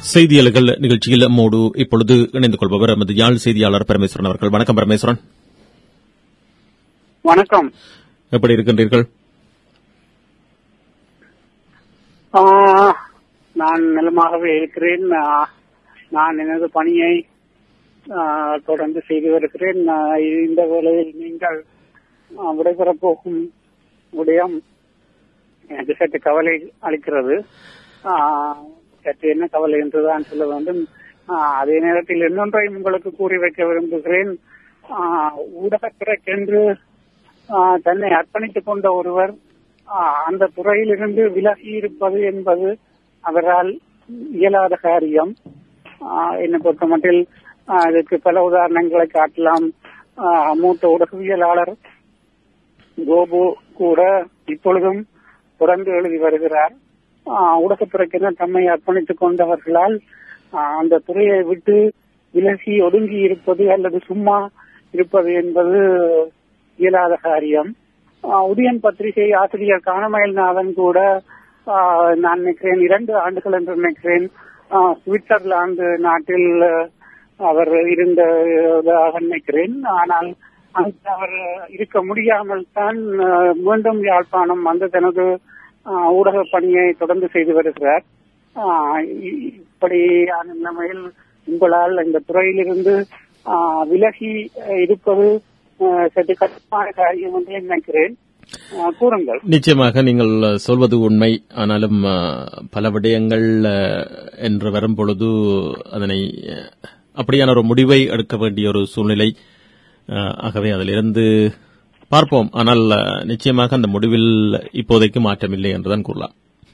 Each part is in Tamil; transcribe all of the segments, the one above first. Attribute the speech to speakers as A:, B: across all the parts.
A: செய்தியாளர்கள் நிகழ்ச்சியில் நம்மோடு இப்பொழுது இணைந்து கொள்பவர் எமது யாழ் செய்தியாளர் பரமேஸ்வரன் அவர்கள் வணக்கம் பரமேஸ்வரன்
B: வணக்கம்
A: எப்படி இருக்கின்றீர்கள்
B: ஆ, நான் நலமாகவே இருக்கிறேன் ஆ, நான் எனது பணியை ஆ, தொடர்ந்து செய்து வருகிறேன் ஆ, இந்த வேளையில் நீங்கள் ஆ, விடைபெறப் போகும் விடயம் எனக்கு சற்று கவலை அளிக்கிறது ஆ, சற்று என்ன கவலை என்றுதான் சொல்ல வேண்டும் ஆ, அதே நேரத்தில் இன்னொன்றையும் உங்களுக்கு கூறி வைக்க விரும்புகிறேன் ஆ, ஊடகத்துறைக்கென்று ஆ, தன்னை அர்ப்பணித்துக் கொண்ட ஒருவர் ஆ, அந்த துறையிலிருந்து விலகி இருப்பது என்பது அவரால் இயலாத காரியம் ஆ, என்னை பொறுத்த மட்டில் ஆ, இதற்கு பல உதாரணங்களை காட்டலாம் ஆ, மூத்த ஊடகவியலாளர் கோபு கூட இப்பொழுதும் தொடர்ந்து எழுதி வருகிறார் ஆ, ஊடகத்துறைக்கென தம்மை அர்ப்பணித்துக் கொண்டவர்களால் ஆ, அந்த துறையை விட்டு விலகி ஒதுங்கி இருப்பது அல்லது சும்மா இருப்பது என்பது இயலாத காரியம் ஆ, உதயன் பத்திரிகை ஆசிரியர் காணமயில்நாதன் கூட ஆ, நான் நினைக்கிறேன் இரண்டு ஆண்டுகள் என்று நினைக்கிறேன் ஆ, சுவிட்சர்லாந்து நாட்டில் ஆ, அவர் இருந்ததாக நினைக்கிறேன் ஆனால் அங்கு அவர் இருக்க முடியாமல் தான் ஆ, மீண்டும் யாழ்ப்பாணம் வந்து தனது ஆ, ஊடக பணியை தொடர்ந்து செய்து வருகிறார் ஆ, இ- இப்படியான நிலைமையில் உங்களால் இந்த துறையிலிருந்து ஆ, விலகி அஹ், இருப்பது அஹ், சற்று கஷ்டமான காரியம் என்று நினைக்கிறேன் ஆ, கூறுங்கள்
A: நிச்சயமாக நீங்கள் சொல்வது உண்மை ஆனாலும் அஹ், பல விடயங்கள் அஹ், என்று வரும்பொழுது அதனை அஹ், அப்படியான ஒரு முடிவை எடுக்க வேண்டிய ஒரு சூழ்நிலை அஹ், ஆகவே அதிலிருந்து பார்ப்போம் ஆனால் அஹ், நிச்சயமாக அந்த முடிவில் இப்போதைக்கு மாற்றமில்லை என்றுதான் கூறலாம்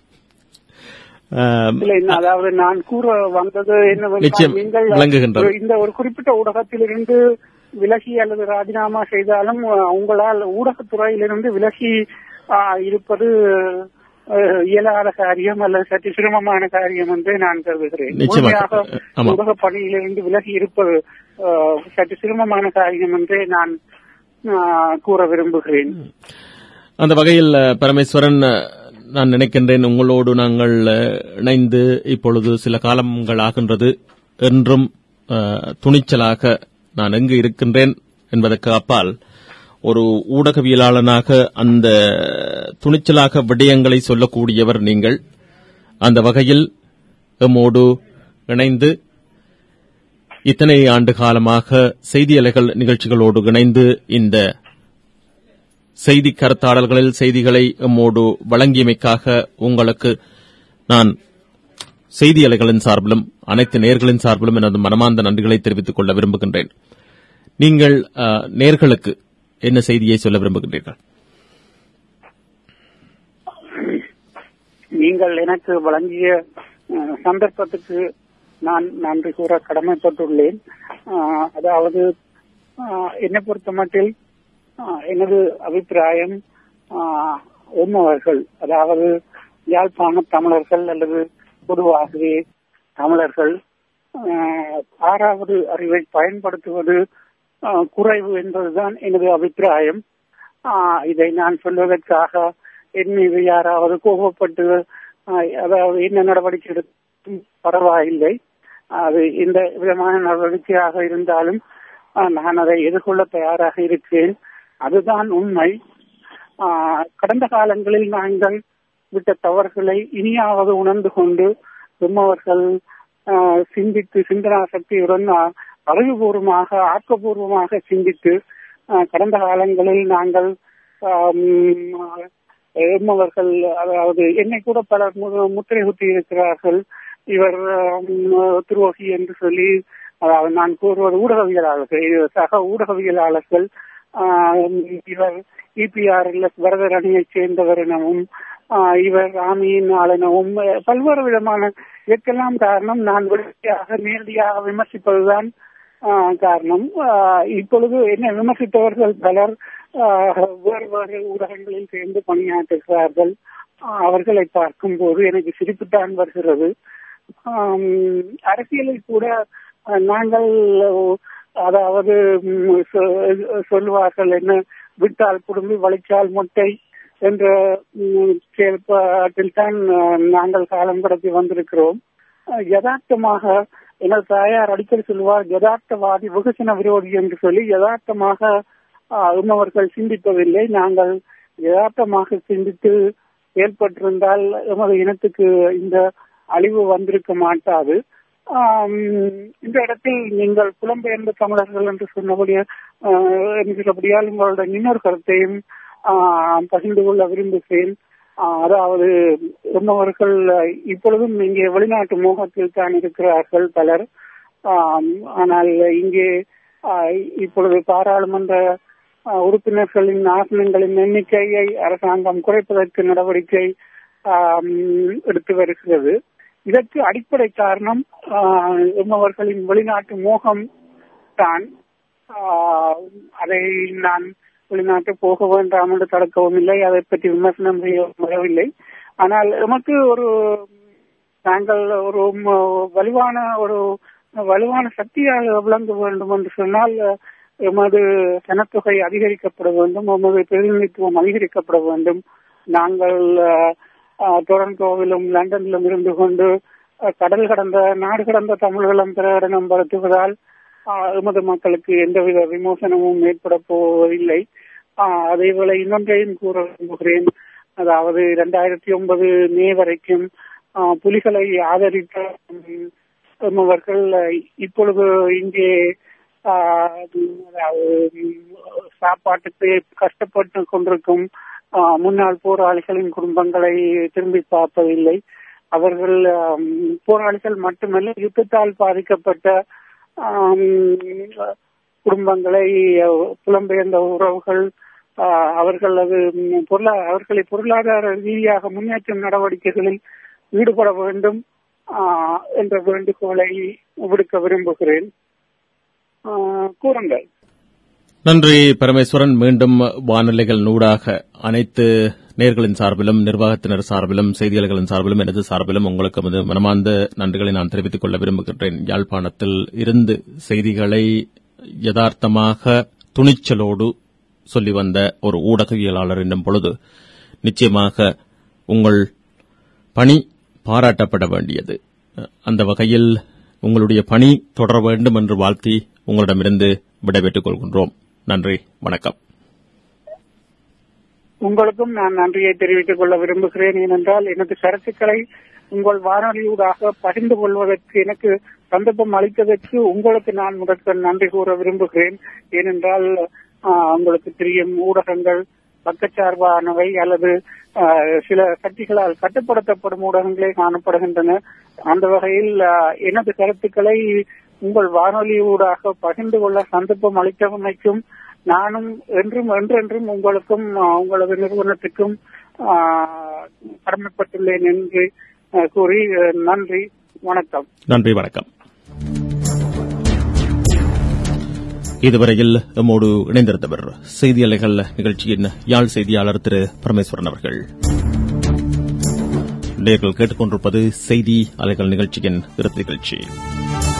A: அஹ்,
B: இல்லை இன்னும் அதாவது நான் கூற வந்தது என்னவென்றால்
A: நிச்சயம்
B: நீங்கள்
A: விளங்குகின்றது.
B: ஒரு- இந்த ஒரு குறிப்பிட்ட ஊடகத்திலிருந்து விலகி அல்லது ராஜினாமா செய்தாலும் அஹ், உங்களால் ஊடகத்துறையிலிருந்து விலகி ஆஹ், இருப்பது அஹ், இயலாத காரியம் அல்லது சற்று சிரமமான காரியம் என்று நான் கருதுகிறேன்
A: நிச்சயமாக.
B: முழுமையாக
A: ஆமாம்.
B: ஊடக பணியிலிருந்து விலகி இருப்பது அஹ், சற்று சிரமமான காரியம் என்றே நான் ஆஹ், கூற விரும்புகிறேன்
A: அந்த வகையில் அஹ், பரமேஸ்வரன் அஹ், நான் நினைக்கின்றேன் உங்களோடு நாங்கள் அஹ், இணைந்து இப்பொழுது சில காலங்கள் ஆகின்றது என்றும் அஹ், துணிச்சலாக நான் எங்கு இருக்கின்றேன் என்பதற்கு அப்பால் ஒரு ஊடகவியலாளனாக அந்த துணிச்சலாக விடயங்களை சொல்லக்கூடியவர் நீங்கள் அந்த வகையில் எம்மோடு இணைந்து இத்தனை ஆண்டு காலமாக செய்தியலைகள் நிகழ்ச்சிகளோடு இணைந்து இந்த செய்தி கருத்தாடல்களில் செய்திகளை எம்மோடு வழங்கியமைக்காக உங்களுக்கு நான் செய்தியாளர்களின் சார்பிலும் அனைத்து நேர்களின் சார்பிலும் எனது மனமார்ந்த நன்றிகளை தெரிவித்துக் கொள்ள விரும்புகின்றேன் நீங்கள் அஹ், நேர்களுக்கு என்ன செய்தியை சொல்ல விரும்புகின்றீர்கள்
B: நீங்கள் எனக்கு வழங்கிய அஹ், சந்தர்ப்பத்துக்கு நான் நன்றி கூற கடமைப்பட்டுள்ளேன் அஹ், அதாவது அஹ், என்னை பொறுத்த மட்டில் அஹ், எனது அபிப்பிராயம் அஹ், உண்மவர்கள் அதாவது யாழ்ப்பாண தமிழர்கள் அல்லது பொதுவாகவே தமிழர்கள் அஹ், ஆறாவது அறிவை பயன்படுத்துவது அஹ், குறைவு என்பதுதான் எனது அபிப்பிராயம் ஆஹ் இதை நான் சொல்வதற்காக என் மீது யாராவது கோபப்பட்டு ஆஹ் அதாவது என்ன நடவடிக்கை எடுத்தும் பரவாயில்லை அது இந்த விதமான நடவடிக்கையாக இருந்தாலும் ஆஹ் நான் அதை எதிர்கொள்ள தயாராக இருக்கிறேன் அதுதான் உண்மை ஆஹ் கடந்த காலங்களில் நாங்கள் விட்ட தவறுகளை இனியாவது உணர்ந்து கொண்டு நம்மவர்கள் ஆஹ் சிந்தித்து சிந்தனா சக்தியுடன் ஆஹ் அறிவுபூர்வமாக ஆக்கப்பூர்வமாக சிந்தித்து ஆஹ் கடந்த காலங்களில் நாங்கள் எம்மவர்கள் அதாவது என்னை கூட பலர் மு- முத்திரை குத்தி இருக்கிறார்கள் இவர் ஆம், துரோகி என்று சொல்லி அதாவது நான் கூறுவது ஊடகவியலாளர்கள் இது சக ஊடகவியலாளர்கள் ஆஹ், இவர் இபிஆர்எல்எஸ் வரதர் அணியைச் சேர்ந்தவர் எனவும் ஆஹ், இவர் ராமியின் ஆள் எனவும் அஹ், பல்வேறு விதமான இதற்கெல்லாம் காரணம் நான் வெளியாக நேரடியாக விமர்சிப்பதுதான் ஆஹ் காரணம் ஆஹ் இப்பொழுது என்ன விமர்சித்தவர்கள் பலர் ஆஹ் வேறு வேறு ஊடகங்களில் சேர்ந்து பணியாற்றுகிறார்கள் ஆஹ் அவர்களை பார்க்கும்போது எனக்கு சிரிப்புத்தான் வருகிறது ஆம், அரசியலில் கூட ஆஹ் நாங்கள் அதாவது ம், சொ- சொல்லுவார்கள் என்ன விட்டால் குடும்பி வளைச்சால் மொட்டை என்ற ம், செயல்பாட்டில் தான் ஆஹ், நாங்கள் காலம் கடத்தி வந்திருக்கிறோம் அஹ், யதார்த்தமாக எனது தாயார் அடிக்கடி சொல்லுவார் யதார்த்தவாதி வெகுஜன விரோதி என்று சொல்லி யதார்த்தமாக அஹ், உம்மவர்கள் சிந்திப்பதில்லை நாங்கள் யதார்த்தமாக சிந்தித்து ஏற்பட்டிருந்தால் எமது இனத்துக்கு இந்த அழிவு வந்திருக்க மாட்டாது ஆம், இந்த இடத்தில் நீங்கள் புலம்பெயர்ந்த தமிழர்கள் என்று சொன்னபடிய ஆஹ், என்கிறபடியால் உங்களோட இன்னொரு கருத்தையும் ஆஹ், பகிர்ந்து கொள்ள விரும்புகிறேன் ஆஹ், அதாவது நம்மவர்கள் இப்பொழுதும் இங்கே வெளிநாட்டு மோகத்தில் தான் இருக்கிறார்கள் பலர் ஆம், ஆனால் இங்கே ஆஹ், இப்பொழுது பாராளுமன்ற ஆஹ், உறுப்பினர்களின் ஆசனங்களின் எண்ணிக்கையை அரசாங்கம் குறைப்பதற்கு நடவடிக்கை ஆம், எடுத்து வருகிறது இதற்கு அடிப்படை காரணம் ஆஹ், எம்மவர்களின் வெளிநாட்டு மோகம் தான் ஆஹ், அதை நான் வெளிநாட்டு போக வேண்டாம் என்று தடுக்கவும் இல்லை அதை பற்றி விமர்சனம் செய்ய வரவில்லை ஆனால் எமக்கு ஒரு நாங்கள் ஒரு ம- வலுவான ஒரு வலுவான சக்தியாக விளங்க வேண்டும் என்று சொன்னால் எமது சனத்தொகை அதிகரிக்கப்பட வேண்டும் எமது பிரதிநிதித்துவம் அதிகரிக்கப்பட வேண்டும் நாங்கள் அஹ், அஹ், டொரண்டோவிலும் லண்டனிலும் இருந்து கொண்டு அஹ், கடல் கடந்த நாடு கடந்த தமிழ்களம் பிரகடனம் படுத்துவதால் ஆஹ், எமது மக்களுக்கு எந்தவித விமோசனமும் ஏற்பட போவதில்லை ஆஹ், அதேவேளை இன்னொன்றையும் கூற விரும்புகிறேன் அதாவது இரண்டாயிரத்தி ஒன்பது மே வரைக்கும் ஆஹ், புலிகளை ஆதரித்த உம், எம்மவர்கள் இப்பொழுது இங்கே ஆஹ், அதாவது, உம், சாப்பாட்டுக்கு கஷ்டப்பட்டு கொண்டிருக்கும் ஆஹ், முன்னாள் போராளிகளின் குடும்பங்களை திரும்பி பார்ப்பதில்லை அவர்கள் ஆம், போராளிகள் மட்டுமல்ல யுத்தத்தால் பாதிக்கப்பட்ட ஆம், குடும்பங்களை அஹ், புலம்பெயர்ந்த உறவுகள் ஆஹ், அவர்கள் அது ம், பொருளா அவர்களை பொருளாதார ரீதியாக முன்னேற்றம் நடவடிக்கைகளில் ஈடுபட வேண்டும் ஆஹ், என்ற வேண்டுகோளை விடுக்க விரும்புகிறேன் ஆஹ், கூறுங்கள்
A: நன்றி பரமேஸ்வரன் மீண்டும் வானொலிகள் நூடாக அனைத்து நேர்களின் சார்பிலும் நிர்வாகத்தினர் சார்பிலும் செய்தியாளர்களின் சார்பிலும் எனது சார்பிலும் உங்களுக்கு எமது மனமார்ந்த நன்றிகளை நான் தெரிவித்துக் கொள்ள விரும்புகின்றேன் யாழ்ப்பாணத்தில் இருந்து செய்திகளை யதார்த்தமாக துணிச்சலோடு சொல்லி வந்த ஒரு ஊடகவியலாளர் என்னும் பொழுது நிச்சயமாக உங்கள் பணி பாராட்டப்பட வேண்டியது அந்த வகையில் உங்களுடைய பணி தொடர வேண்டும் என்று வாழ்த்தி உங்களிடமிருந்து விடைபெற்றுக் கொள்கின்றோம் நன்றி வணக்கம்
B: உங்களுக்கும் நான் நன்றியை தெரிவித்துக் கொள்ள விரும்புகிறேன் ஏனென்றால் எனது கருத்துக்களை உங்கள் வானொலியூடாக பகிர்ந்து கொள்வதற்கு எனக்கு சந்தர்ப்பம் அளித்ததற்கு உங்களுக்கு நான் முதற்க நன்றி கூற விரும்புகிறேன் ஏனென்றால் ஆஹ், உங்களுக்கு தெரியும் ஊடகங்கள் பக்கச்சார்பானவை அல்லது ஆஹ், சில சக்திகளால் கட்டுப்படுத்தப்படும் ஊடகங்களே காணப்படுகின்றன அந்த வகையில் ஆஹ், எனது கருத்துக்களை உங்கள் வானொலியூடாக பகிர்ந்து கொள்ள சந்தர்ப்பம் அளித்தமைக்கும் நானும் என்றும் என்றென்றும் உங்களுக்கும் ஆஹ், உங்களது நிறுவனத்துக்கும் ஆஹ், கடமைப்பட்டுள்ளேன் என்று ஆஹ், கூறி அஹ், நன்றி வணக்கம்
A: நன்றி வணக்கம் இதுவரையில் நம்மோடு இணைந்திருந்தவர் செய்தியாளர்கள் நிகழ்ச்சியின் யாழ் செய்தியாளர் திரு பரமேஸ்வரன் அவர்கள் நேர்கள் கேட்டுக்கொண்டிருப்பது செய்தி அலைகள் நிகழ்ச்சியின் இறுதி நிகழ்ச்சி